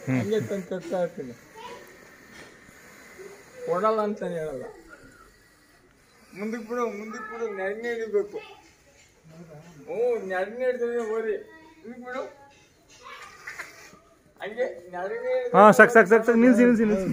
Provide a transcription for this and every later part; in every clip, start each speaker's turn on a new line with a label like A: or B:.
A: ಹಂಗೆ ತಂದು ಕಟ್ತಾ ಇರ್ತೀನಿ ಕೊಡಲ್ಲ ಅಂತಾನೆ ಹೇಳಲ್ಲ ಮುಂದಕ್ಕೆ ಬಿಡು ಮುಂದಕ್ಕೆ ಬಿಡು ನೆರನೇ ಹಿಡಿಬೇಕು ಹ್ಞೂ ನೆರನೇ ಹಿಡಿದ್ರೆ ಓರಿ ಇದಕ್ಕೆ ಬಿಡು ಹಂಗೆ ನೆರನೇ
B: ಹಾಂ ಸಾಕು ಸಾಕು ಸಾಕು ಸಾಕು ನಿಲ್ಸಿ ನಿಲ್ಸಿ ನಿಲ್ಸಿ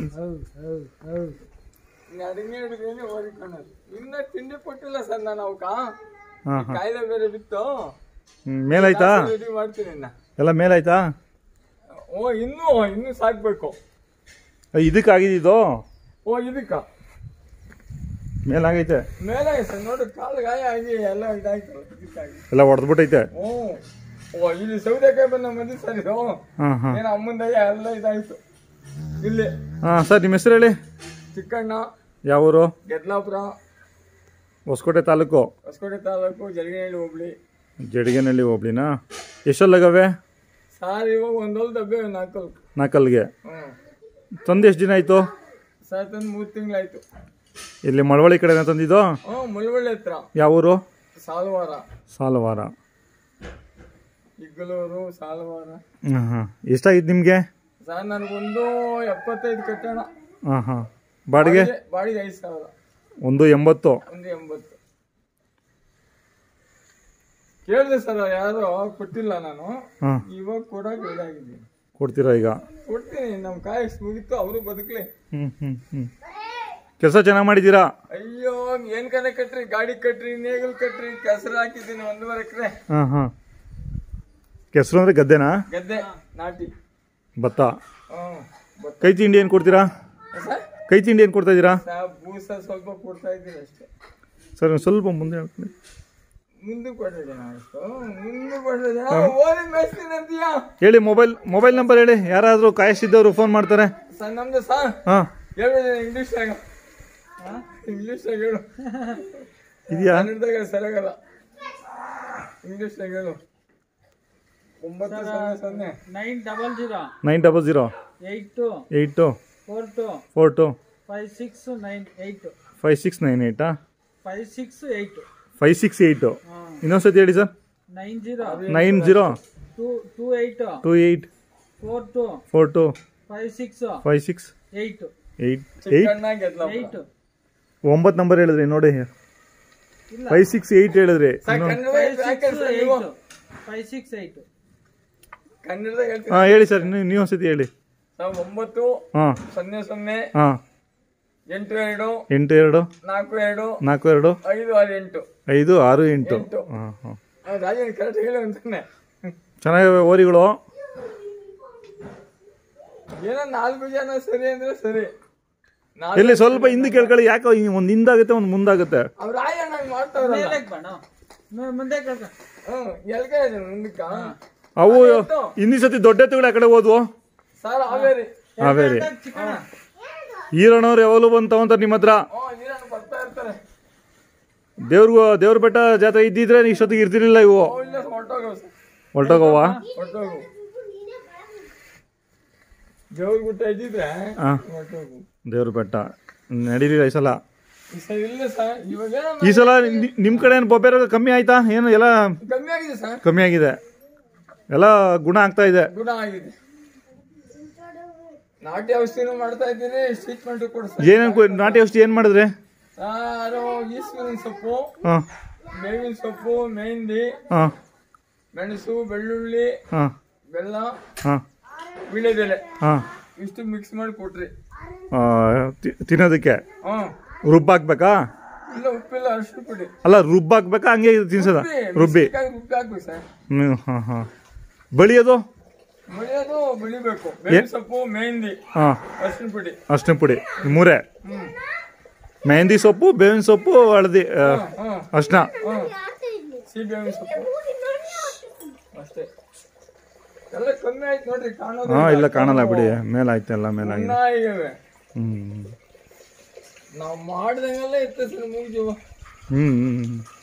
A: ನೆರನೇ ಹಿಡಿದ್ರೆ ಓರಿ ಕಾಣೋದು ಇನ್ನ ತಿಂಡಿ ಕೊಟ್ಟಿಲ್ಲ ಸರ್ ನಾನು ಅವಕ್ಕ
B: ಹಾಂ ಹಾಂ
A: ಕಾಯಿಲೆ ಬೇರೆ ಬಿತ್ತು
B: ಹ್ಞೂ ಮೇಲಾಯ್ತಾ
A: ರೆಡಿ ಮಾಡ್ತೀನಿ ಇನ್ನ
B: ಎಲ್ಲ ಮೇಲಾಯ್ತಾ
A: ಓ ಇನ್ನೂ ಇನ್ನೂ ಸಾಕ್ಬೇಕು
B: ಇದಕ್ಕೆ ಆಗಿದ್ದು
A: ಓ ಇದಕ್ಕ
B: ಮೇಲಾಗೈತೆ
A: ಮೇಲೆ ಸರ್ ನೋಡು ಕಾಲು ಗಾಯ ಆಗಿ ಎಲ್ಲ ಇದಾಯ್ತು ಇದಕ್ಕಾಗಿ
B: ಎಲ್ಲ ಹೊಡೆದ್ಬಿಟ್ಟೈತೆ
A: ಓ ಓ ಇಲ್ಲಿ ಸೌದೆಕಾಯಿ ಬಂದ ಮಂದಿ ಸರ್ ಇದು
B: ಹಾಂ ಹಾಂ
A: ಏನೋ ಅಮ್ಮಂದಯ್ಯ ಎಲ್ಲ ಇದಾಯ್ತು ಇಲ್ಲಿ
B: ಹಾಂ ಸರ್ ನಿಮ್ಮ ಹೆಸರು ಹೇಳಿ
A: ಚಿಕ್ಕಣ್ಣ
B: ಯಾವ ಊರು
A: ಗೆದ್ಲಾಪುರ
B: ಹೊಸಕೋಟೆ ತಾಲೂಕು
A: ಹೊಸಕೋಟೆ ತಾಲೂಕು ಜಲಗಿನಹಳ್ಳಿ ಹೋಬಳಿ
B: ಜಡಿಗೆನಹಳ್ಳಿ ಹೋಬ್ಳಿನಾ ಎಷ್ಟಲ್ಲಗವೆ
A: ಸಾರ್ ಇವಾಗ ಒಂದೊಂದು ಡಬ್ಬೆ ನಾಲ್ಕು
B: ನಾಲ್ಕಲ್ಗೆ
A: ಹ್ಞೂ
B: ತಂದು ಎಷ್ಟು ದಿನ ಆಯಿತು
A: ಸರ್ ತಂದು ಮೂರು ತಿಂಗಳಾಯ್ತು
B: ಇಲ್ಲಿ ಮಳವಳ್ಳಿ ಕಡೆನ ತಂದಿದ್ದು
A: ಹ್ಞೂ ಮುಳವಳ್ಳಿ ಹತ್ರ
B: ಯಾವ ಊರು
A: ಸಾಲವಾರ
B: ಸಾಲವಾರ
A: ಇಗ್ಗಲೂರು ಸಾಲವಾರ
B: ಹಾಂ ಹಾಂ ಎಷ್ಟಾಗಿತ್ತು ನಿಮಗೆ
A: ಸರ್ ನನಗೊಂದು ಎಪ್ಪತ್ತೈದು ಕಟ್ಟೋಣ
B: ಹಾಂ ಹಾಂ ಬಾಡಿಗೆ
A: ಬಾಡಿಗೆ ಐದು ಸಾವಿರ
B: ಒಂದು ಎಂಬತ್ತು
A: ಒಂದು ಎಂಬತ್ತು ಕೇಳಿದೆ ಸರ್ ಯಾರು ಕೊಟ್ಟಿಲ್ಲ ನಾನು
B: ಹಾಂ
A: ಇವಾಗ ಕೊಡೋಕೆ ಇದಾಗಿದ್ದೀನಿ
B: ಕೊಡ್ತೀರಾ ಈಗ
A: ಕೊಡ್ತೀನಿ ನಮ್ಮ ಕಾಯಿ ಮುಗಿತು ಅವರು ಬದುಕಲಿ
B: ಹ್ಞೂ ಹ್ಞೂ ಹ್ಞೂ ಕೆಲಸ ಚೆನ್ನಾಗಿ ಮಾಡಿದ್ದೀರಾ
A: ಅಯ್ಯೋ ಏನ್ ಕನೆ ಕಟ್ರಿ ಗಾಡಿ ಕಟ್ರಿ ನೇಗಲ್ ಕಟ್ರಿ ಕೆಸರು ಹಾಕಿದ್ದೀನಿ ಒಂದೂವರೆ ಎಕರೆ
B: ಹಾಂ ಹಾಂ ಕೆಸರು ಅಂದರೆ ಗದ್ದೆನಾ
A: ಗದ್ದೆ ನಾಟಿ
B: ಭತ್ತ
A: ಹ್ಮ್ ಬತ್-
B: ಕೈ ತಿಂಡಿ ಏನು ಕೊಡ್ತೀರಾ
A: ಸರ್
B: ಕೈ ತಿಂಡಿ ಏನು ಕೊಡ್ತಾ ಇದ್ದೀರಾ
A: ಸಾ ಬೂಸ ಸ್ವಲ್ಪ ಕೊಡ್ತಾ ಇದ್ದೀನಿ ಅಷ್ಟೇ
B: ಸರ್ ಒಂದ್ ಸ್ವಲ್ಪ ಮುಂದೆ ಹೇಳ್ಕೊಳ್ಳಿ
A: ಮುಂದೆ ಕೊಡ್ರಿ ಜನ ಅಷ್ಟು ಮುಂದೆ ಕೊಡ್ರಿ ಜನ ಓದಿ ಮೇಯ್ಸ್ತೀನಿ ಅಂತೀಯ
B: ಹೇಳಿ ಮೊಬೈಲ್ ಮೊಬೈಲ್ ನಂಬರ್ ಹೇಳಿ ಯಾರಾದರೂ ಕಾಯಿಸಿದ್ದವರು ಫೋನ್ ಮಾಡ್ತಾರೆ
A: ಸರ್ ನಮ್ದು ಸರ್
B: ಹಾಂ
A: ಹೇಳ್ಬಿಡಿ ಇಂಗ್ಲೀಷ್ನಾಗ ಇಂಗ್ಲೀಷ್ನಾಗ ಹೇಳು
B: ಇದೆಯಾ
A: ಕನ್ನಡದಾಗ ಸರಿಯಾಗಲ್ಲ ಇಂಗ್ಲೀಷ್ನಾಗ ಹೇಳು ಒಂಬತ್ತು ಸೊನ್ನೆ ಸೊನ್ನೆ
C: nine double zero
B: nine double zero
C: eight two
B: eight two
C: four two
B: four two
C: five six nine eight
B: five six nine ಏಯ್ಟಾ
C: five six eight
B: five six eight
C: ಹಾಂ
B: ಇನ್ನೊಂದ್ಸತಿ ಹೇಳಿ sir
C: nine zero
B: nine zero
C: two two eight
B: two eight
C: four two
B: four two
C: five six
B: five six
C: eight
B: eight eight
A: Chikkanna Gedla
C: eight
B: ಒಂಬತ್ತು number ಹೇಳಿದ್ರಿ ನೋಡಿ
C: ಇಲ್ಲ
B: five six eight ಹೇಳಿದ್ರಿ
A: Kannada
C: five
A: ಯಾಕೆ
C: six
A: sir ನೀವು?
C: ಏಯ್ಟ್ ಫೈವ್ ಸಿಕ್ಸ್ ಏಯ್ಟ್
A: ಕನ್ನಡದಾಗ ಹೇಳ್ತೀನಿ
B: ಹಾಂ ಹೇಳಿ ಸರ್ ನೀವು ನೀವು ಒಂದ್ಸತಿ ಹೇಳಿ
A: ನಾವು ಒಂಬತ್ತು
B: ಹಾಂ
A: ಸೊನ್ನೆ ಸೊನ್ನೆ
B: ಹಾಂ
A: ಎಂಟು ಎರಡು
B: ಎಂಟು ಎರಡು
A: ನಾಲ್ಕು ಎರಡು
B: ನಾಲ್ಕು ಎರಡು
A: ಐದು ಆರು ಎಂಟು
B: ಐದು ಆರು ಎಂಟು
A: ಎಂಟು.
B: ಹಾಂ ಹಾಂ
A: ಆ, ರಾಜನ್ ಕರೆಕ್ಟ್ ಹೇಳು ಅಂತಾನೆ
B: ಚೆನ್ನಾಗಿವೆ ಓರಿಗಳು
A: ಏನೋ ನಾಲ್ಕು ಜನ ಸರಿ ಅಂದ್ರೆ ಸರಿ ನಾಲ್ಕು
B: ಎಲ್ಲಿ ಸ್ವಲ್ಪ ಹಿಂದೆ ಕೇಳ್ಕೊಳ್ಳಿ ಯಾಕೆ ಒಂದು ಹಿಂದಾಗುತ್ತೆ ಒಂದು ಮುಂದಾಗುತ್ತೆ
A: ಅವ್ರ ರಾಯಣ್ಣ ಹಂಗ್ ಮಾಡ್ತಾವ್ರಲ್ಲ
C: ಮೇಲೆ ಬಣ ಮುಂದೆ ಕೇಳ್ಕ
A: ಹ್ಮ್ ಎಲ್ಕೆ ಮುಂದಕ್ಕ
B: ಅವು ಹಿಂದಿ ಸತಿ ದೊಡ್ಡ ಎತ್ತುಗಳು ಆ ಕಡೆ ಹೋದ್ವು
A: ಸರ್ ಹಾವೇರಿ
B: ಹಾವೇರಿ
C: ಚಿಕ್ಕಣ
B: ಈರಣ್ಣವ್ರು ಯಾವಾಗಲೂ ಬಂದು ತಗೊಂತಾರೆ ನಿಮ್ಮ ಹತ್ರ
A: ಹ್ಞೂ ನೀರನ್ನು ಬರ್ತಾ ಇರ್ತಾರೆ
B: ದೇವ್ರಿಗೂ ದೇವ್ರ ಬೆಟ್ಟ ಜಾತ್ರೆ ಇದ್ದಿದ್ರೆ ಇಷ್ಟೊತ್ತಿಗೆ ಇರ್ತಿರ್ಲಿಲ್ಲ ಇವು
A: ಅವು ಇಲ್ಲ ಹೊರ್ಟೋಗವು ಸರ್
B: ಹೊರಟೋಗವ
A: ಹೊರ್ಟೋಗು ದೇವ್ರ ಗುಟ್ಟ ಇದ್ದಿದ್ರೆ
B: ಹಾಂ
A: ಹೊರ್ಟೋಗು
B: ದೇವ್ರ ಬೆಟ್ಟ ನಡೀಲಿಲ್ಲ ಈ ಸಲ
A: ಈ ಸರ್ ಇಲ್ಲ ಸರ್ ಇವಾಗ ಏನೋ
B: ಈ ಸಲ ನಿ- ನಿಮ್ ಕಡೆ ಏನು ಬೊಬ್ಬೆ ರೋಗ ಕಮ್ಮಿ ಆಯ್ತಾ ಏನು ಎಲ್ಲ
A: ಕಮ್ಮಿ ಆಗಿದೆ ಸರ್
B: ಕಮ್ಮಿ ಆಗಿದೆ ಎಲ್ಲ ಗುಣ ಆಗ್ತಾ ಇದೆ
A: ಗುಣ ಆಗಿದೆ ನಾಟಿ ಔಷಧಿನೂ ಮಾಡ್ತಾ ಇದ್ದೀನಿ ಟ್ರೀಟ್ಮೆಂಟ್ ಕೂಡ ಸರ್
B: ಏನೇನು ಕೊ- ನಾಟಿ ಔಷಧಿ ಏನು ಮಾಡಿದ್ರಿ
A: ಸಾರು ಈಸ್ವಿನ ಸೊಪ್ಪು
B: ಹಾಂ
A: ಬೇವಿನ ಸೊಪ್ಪು ಮೆಹಂದಿ
B: ಹಾಂ
A: ಮೆಣಸು ಬೆಳ್ಳುಳ್ಳಿ
B: ಹಾಂ
A: ಬೆಲ್ಲ
B: ಹಾಂ
A: ವೀಳ್ಯದೆಲೆ
B: ಹಾಂ
A: ಇಷ್ಟು ಮಿಕ್ಸ್ ಮಾಡಿ ಕೊಟ್ರಿ
B: ತಿನ್ನೋದಕ್ಕೆ
A: ಹ್ಮ್
B: ರುಬ್ಬಾಕ್ಬೇಕಾ
A: ಇಲ್ಲ ಉಪ್ಪಿಲ್ಲ ಅಷ್ಟು ಪುಡಿ
B: ಅಲ್ಲ ರುಬ್ಬಾಕ್ಬೇಕಾ ಹಂಗೆ ತಿನ್ಸದ ರುಬ್ಬಿ
A: ಮಿಕ್ಸಿಗಾಗಿ ರುಬ್ಬಿ ಹಾಕ್ಬೇಕು ಸರ್
B: ಹ್ಞೂ ಹಾಂ ಹಾಂ ಬಳಿಯೋದು
A: ಬೆಳೆಯೋದು ಬೆಳಿಬೇಕು ಬೇವಿನ ಸೊಪ್ಪು ಮೆಹಂದಿ
B: ಹಾಂ
A: ಅರಿಶಿನ ಪುಡಿ
B: ಅಷ್ಟೇ ಪುಡಿ ಮೂರೇ
A: ಹ್ಮ್
B: ಮೆಹಂದಿ ಸೊಪ್ಪು ಬೇವಿನ ಸೊಪ್ಪು ಹಳದಿ ಆ,
A: ಹ್ಮ್
B: ಅರ್ಶಿನ
A: ಹ್ಮ್ ಸಿಹಿ ಬೇವಿನ ಸೊಪ್ಪು ಅಷ್ಟೇ ಎಲ್ಲ ಕಮ್ಮಿ ಆಯ್ತು ನೋಡ್ರಿ ಕಾಣೋದು
B: ಹಾಂ ಇಲ್ಲ ಕಾಣಲ್ಲ ಬಿಡಿ ಮೇಲಾಯ್ತು ಎಲ್ಲ ಮೇಲಾಗಿದೆ
A: ಚೆನ್ನಾಗಿವೆ
B: ಹ್ಞೂ
A: ನಾವು ಮಾಡ್ದಂಗೆಲ್ಲ ಇರ್ತದೆ ಸರ್ ಮುಗಿದೀವ
B: ಹ್ಞೂ ಹ್ಞೂ